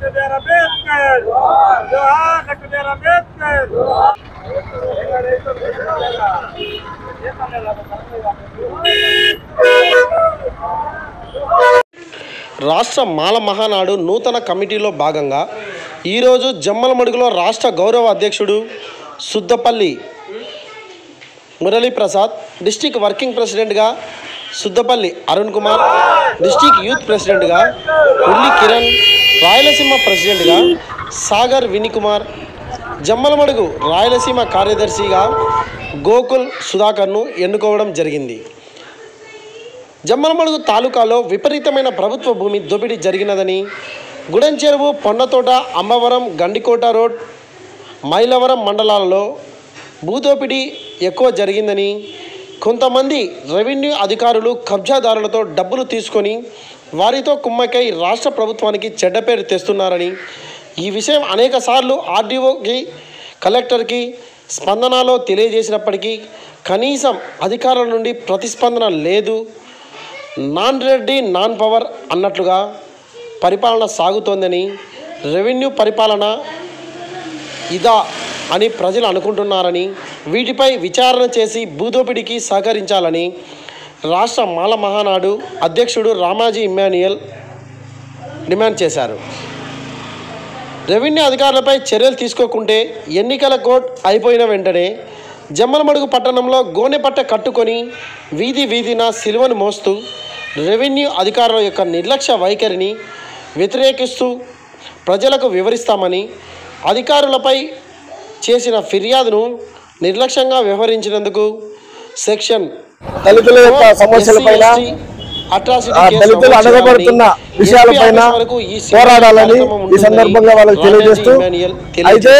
doctor B R Ambedkar జోహార్ doctor B R Ambedkar రాష్ట్ర మాల మహానాడు నూతన కమిటీలో భాగంగా ఈరోజు జమ్మలమడుగులో రాష్ట్ర గౌరవ అధ్యక్షుడు సుద్దపల్లి మురళీప్రసాద్ డిస్టిక్ వర్కింగ్ ప్రెసిడెంట్గా సుద్దపల్లి అరుణ్ కుమార్ డిస్టిక్ యూత్ ప్రెసిడెంట్గా ఉల్లి కిరణ్ రాయలసీమ ప్రెసిడెంట్గా సాగర్ వినికుమార్ జమ్మలమడుగు రాయలసీమ కార్యదర్శిగా గోకుల్ సుధాకర్ను ఎన్నుకోవడం జరిగింది జమ్మలమడుగు తాలూకాలో విపరీతమైన ప్రభుత్వ భూమి దోపిడీ జరిగినదని గుడెంచెరువు పొన్నతోట అమ్మవరం గండికోట రోడ్ మైలవరం మండలాలలో భూదోపిడీ ఎక్కువ జరిగిందని కొంతమంది రెవెన్యూ అధికారులు కబ్జాదారులతో డబ్బులు తీసుకొని వారితో కుమ్మకై రాష్ట్ర ప్రభుత్వానికి చెడ్డ పేరు తెస్తున్నారని ఈ విషయం అనేక సార్లు ఆర్డీఓకి కలెక్టర్కి స్పందనలో తెలియజేసినప్పటికీ కనీసం అధికారుల నుండి ప్రతిస్పందన లేదు నాన్ రెడ్డి నాన్ పవర్ అన్నట్లుగా పరిపాలన సాగుతోందని రెవెన్యూ పరిపాలన ఇదా అని ప్రజలు అనుకుంటున్నారని వీటిపై విచారణ చేసి భూదోపిడికి సహకరించాలని రాష్ట్ర మాల మహానాడు అధ్యక్షుడు రామాజీ ఇమ్మాన్యుయల్ డిమాండ్ చేశారు రెవెన్యూ అధికారులపై చర్యలు తీసుకోకుంటే ఎన్నికల కోడ్ అయిపోయిన వెంటనే జమ్మలమడుగు పట్టణంలో గోనెపట్ట కట్టుకొని వీధి వీధిన సిలువను మోస్తూ రెవెన్యూ అధికారుల యొక్క నిర్లక్ష్య వైఖరిని వ్యతిరేకిస్తూ ప్రజలకు వివరిస్తామని అధికారులపై చేసిన ఫిర్యాదును నిర్లక్ష్యంగా వ్యవహరించినందుకు సెక్షన్ దళితుల యొక్క సమస్యలపైన ఆ దళితులు అడగబడుతున్న విషయాలపైన పోరాడాలని ఈ సందర్భంగా వాళ్ళకి తెలియజేస్తూ అయితే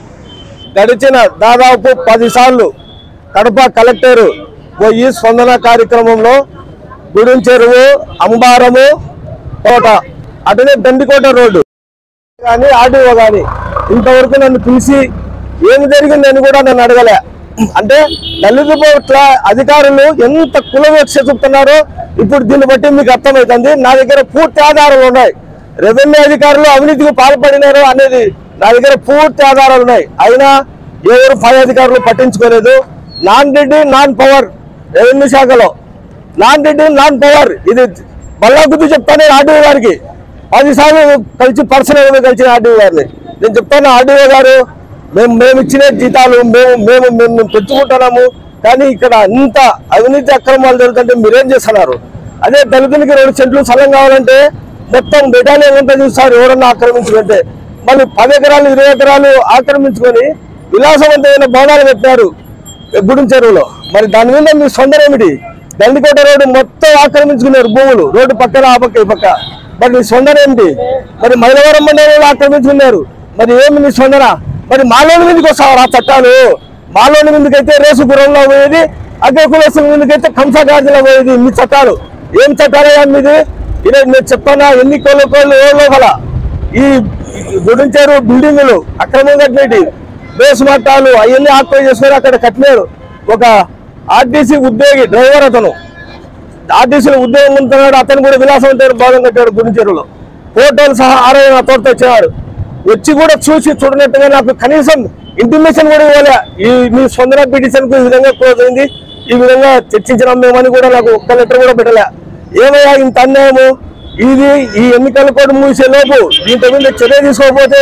గడిచిన దాదాపు పది సార్లు కడప కలెక్టర్ పోయి స్పందన కార్యక్రమంలో గుడిం చెరువు అంబారము కోట అటునే దండికోట రోడ్డు కానీ ఆర్డీఓ కానీ ఇంతవరకు నన్ను పిలిచి ఏమి జరిగిందని కూడా నన్ను అడగలే అంటే దళిత పట్ల అధికారులు ఎంత కులవివక్ష చూపుతున్నారో ఇప్పుడు దీన్ని బట్టి మీకు అర్థమవుతుంది నా దగ్గర పూర్తి ఆధారాలు ఉన్నాయి రెవెన్యూ అధికారులు అవినీతికి పాల్పడినారు అనేది నా దగ్గర పూర్తి ఆధారాలు ఉన్నాయి అయినా ఎవరు పై అధికారులు పట్టించుకోలేదు non Reddy non power revenue శాఖలో నాన్ రెడ్డి నాన్ పవర్ ఇది బల్లా గుద్దు చెప్తాను ఆర్డీఓ గారికి పదిసార్లు కలిసి పర్సనల్ కలిసిన ఆర్డీఓ గారిని నేను చెప్తాను ఆర్డీఓ గారు మేము మేము ఇచ్చిన జీతాలు మేము మేము మేము మేము పెంచుకుంటున్నాము కానీ ఇక్కడ ఇంత అవినీతి అక్రమాలు జరుగుతుంటే మీరేం చేస్తున్నారు అదే దళితులకి రెండు సెంట్లు స్థలం కావాలంటే మొత్తం బెటాలియన్ అంతా చూస్తారు ఎవరన్నా ఆక్రమించుకుంటే మళ్ళీ పది ఎకరాలు ఇరవై ఎకరాలు ఆక్రమించుకొని విలాసవంతమైన భవనాలు పెట్టారు గుడిం చెరువులో మరి దాని మీద మీ సొందరం ఏమిటి దండికోట రోడ్డు మొత్తం ఆక్రమించుకున్నారు భూములు రోడ్డు పక్కన ఆ పక్క ఈ పక్క మరి నీ సొందరం ఏమిటి మరి మైలవరం మండలంలో ఆక్రమించుకున్నారు మరి ఏమి నీ సొందర మరి మాలోని మీదకి వస్తావు ఆ చట్టాలు మాలోని మీదకైతే రేసు గురంలో పోయేది అగ్రకులస్తుల మీదకైతే కంసగాజులో పోయేది మీ చట్టాలు ఏం చట్టాలయ్యా మీది ఇలా నేను చెప్పానా ఎన్ని కోళ్ళ కోళ్ళు ఏ లోపల ఈ గుడించారు బిల్డింగులు అక్రమంగా కట్టినవి బేస్ మట్టాలు అవన్నీ ఆక్యుపై చేసుకొని అక్కడ కట్టినారు ఒక ఆర్టీసీ ఉద్యోగి డ్రైవర్ అతను ఆర్టీసీలో ఉద్యోగం ఉంటున్నాడు అతను కూడా విలాసవంతమైన భాగం కట్టాడు గురించెరువులో ఫోటోలు సహా ఆరోగ్య నా తోట వచ్చేవాడు వచ్చి కూడా చూసి చూడనట్టుగా నాకు కనీసం ఇంటిమేషన్ కూడా ఇవ్వలే ఈ మీ స్పందన పిటిషన్ కు ఈ విధంగా క్లోజ్ అయింది ఈ విధంగా చర్చించినాం మేమని కూడా నాకు ఒక్క లెటర్ కూడా పెట్టలే ఏమయ్యా ఇంత అన్యాయము ఇది ఈ ఎన్నికల కోడ్ మూసే లోపు దీంతో మీద చర్య తీసుకోకపోతే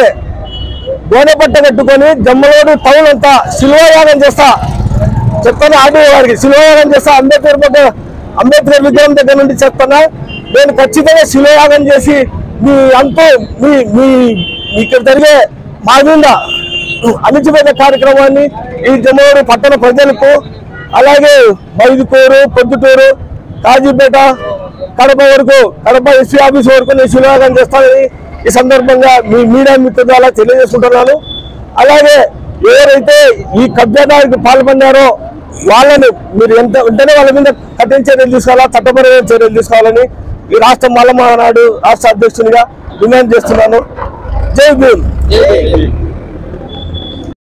గోనెపట్ట కట్టుకొని జమ్మలోడు టౌన్ అంతా శిల్వయాగం చేస్తా చెప్తాను ఆర్డీఓ గారికి శిల్వయాగం చేస్తా అంబేద్కర్ పక్క అంబేద్కర్ విగ్రహం దగ్గర నుండి చెప్తానా నేను ఖచ్చితంగా శిల్వయాగం చేసి మీ అంతు మీ మీ ఇక్కడ జరిగే మా మీద అణిచిపోయిన కార్యక్రమాన్ని ఈ జమ్మలోడు పట్టణ ప్రజలకు అలాగే మైదుకూరు పొద్దుటూరు కాజీపేట కడప వరకు కడప ఎస్సీ ఆఫీస్ వరకు నేను శిల్వయాగం చేస్తానని ఈ సందర్భంగా మీ మీడియా మిత్రుల ద్వారా తెలియజేసుకుంటున్నాను అలాగే ఎవరైతే ఈ కబ్జాదారికి పాల్పడినారో వాళ్ళని మీరు ఎంత వెంటనే వాళ్ళ మీద కఠిన చర్యలు తీసుకోవాలా చట్టపరమైన చర్యలు తీసుకోవాలని ఈ రాష్ట్ర మల్లమహానాడు రాష్ట్ర అధ్యక్షునిగా డిమాండ్ చేస్తున్నాను జై భీమ్